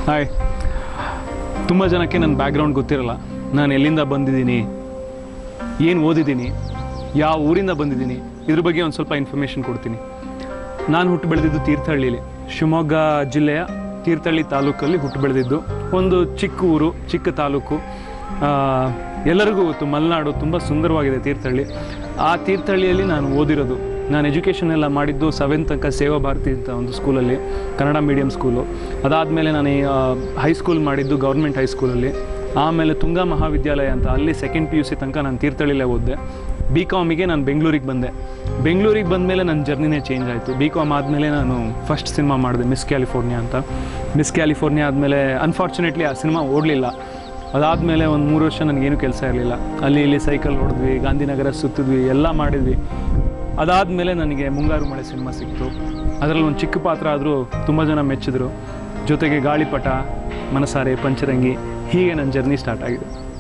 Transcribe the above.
hi ತುಂಬ ಜನಕ್ಕೆ ನನ್ನ ಬ್ಯಾಕ್ಗ್ರೌಂಡ್ ಗೊತ್ತಿರಲ್ಲ ನಾನು ಎಲ್ಲಿಂದ ಬಂದಿದ್ದೀನಿ ಏನು ಓದಿದ್ದೀನಿ ಯಾವ ಊರಿಂದ ಬಂದಿದ್ದೀನಿ ಇದ್ರ ಬಗ್ಗೆ ಒಂದು ಸ್ವಲ್ಪ ಇನ್ಫಾರ್ಮೇಷನ್ ಕೊಡ್ತೀನಿ ನಾನು ಹುಟ್ಟು ಬೆಳೆದಿದ್ದು ತೀರ್ಥಹಳ್ಳಿಲಿ ಶಿವಮೊಗ್ಗ ಜಿಲ್ಲೆಯ ತೀರ್ಥಹಳ್ಳಿ ತಾಲೂಕಲ್ಲಿ ಹುಟ್ಟು ಬೆಳೆದಿದ್ದು ಒಂದು ಚಿಕ್ಕ ಊರು ಚಿಕ್ಕ ತಾಲೂಕು ಆ, ಎಲ್ಲರಿಗೂ ಗೊತ್ತು ಮಲೆನಾಡು ತುಂಬ ಸುಂದರವಾಗಿದೆ ತೀರ್ಥಹಳ್ಳಿ ಆ ತೀರ್ಥಹಳ್ಳಿಯಲ್ಲಿ ನಾನು ಓದಿರೋದು ನಾನು ಎಜುಕೇಷನ್ ಎಲ್ಲ ಮಾಡಿದ್ದು ಸೆವೆಂತ್ ತನಕ ಸೇವಾ ಭಾರತಿ ಅಂತ ಒಂದು ಸ್ಕೂಲಲ್ಲಿ ಕನ್ನಡ ಮೀಡಿಯಂ ಸ್ಕೂಲು ಅದಾದಮೇಲೆ ನಾನು ಹೈಸ್ಕೂಲ್ ಮಾಡಿದ್ದು ಗೌರ್ಮೆಂಟ್ ಹೈಸ್ಕೂಲಲ್ಲಿ ಆಮೇಲೆ ತುಂಗಾ ಮಹಾವಿದ್ಯಾಲಯ ಅಂತ ಅಲ್ಲಿ ಸೆಕೆಂಡ್ ಪಿ ಯು ಸಿ ತನಕ ನಾನು ತೀರ್ಥಹಳ್ಳಿಲೇ ಓದಿದೆ ಬಿ ಕಾಮಿಗೆ ನಾನು ಬೆಂಗಳೂರಿಗೆ ಬಂದೆ ಬೆಂಗಳೂರಿಗೆ ಬಂದಮೇಲೆ ನನ್ನ ಜರ್ನಿನೇ ಚೇಂಜ್ ಆಯಿತು ಬಿ ಕಾಮ್ ಆದಮೇಲೆ ನಾನು ಫಸ್ಟ್ ಸಿನಿಮಾ ಮಾಡಿದೆ ಮಿಸ್ ಕ್ಯಾಲಿಫೋರ್ನಿಯಾ ಅಂತ ಮಿಸ್ ಕ್ಯಾಲಿಫೋರ್ನಿಯಾ ಆದಮೇಲೆ ಅನ್ಫಾರ್ಚುನೇಟ್ಲಿ ಆ ಸಿನಿಮಾ ಓಡಲಿಲ್ಲ ಅದಾದಮೇಲೆ ಒಂದು ಮೂರು ವರ್ಷ ನನಗೇನು ಕೆಲಸ ಇರಲಿಲ್ಲ ಅಲ್ಲಿ ಇಲ್ಲಿ ಸೈಕಲ್ ಹೊಡೆದ್ವಿ ಗಾಂಧಿನಗರ ಸುತ್ತಿದ್ವಿ ಎಲ್ಲ ಮಾಡಿದ್ವಿ ಅದಾದಮೇಲೆ ನನಗೆ ಮುಂಗಾರು ಮಳೆ ಸಿನಿಮಾ ಸಿಕ್ತು ಅದರಲ್ಲಿ ಒಂದು ಚಿಕ್ಕ ಪಾತ್ರ ಆದರೂ ತುಂಬ ಜನ ಮೆಚ್ಚಿದ್ರು ಜೊತೆಗೆ ಗಾಳಿಪಟ ಮನಸಾರೆ ಪಂಚರಂಗಿ ಹೀಗೆ ನನ್ನ ಜರ್ನಿ ಸ್ಟಾರ್ಟ್ ಆಗಿದೆ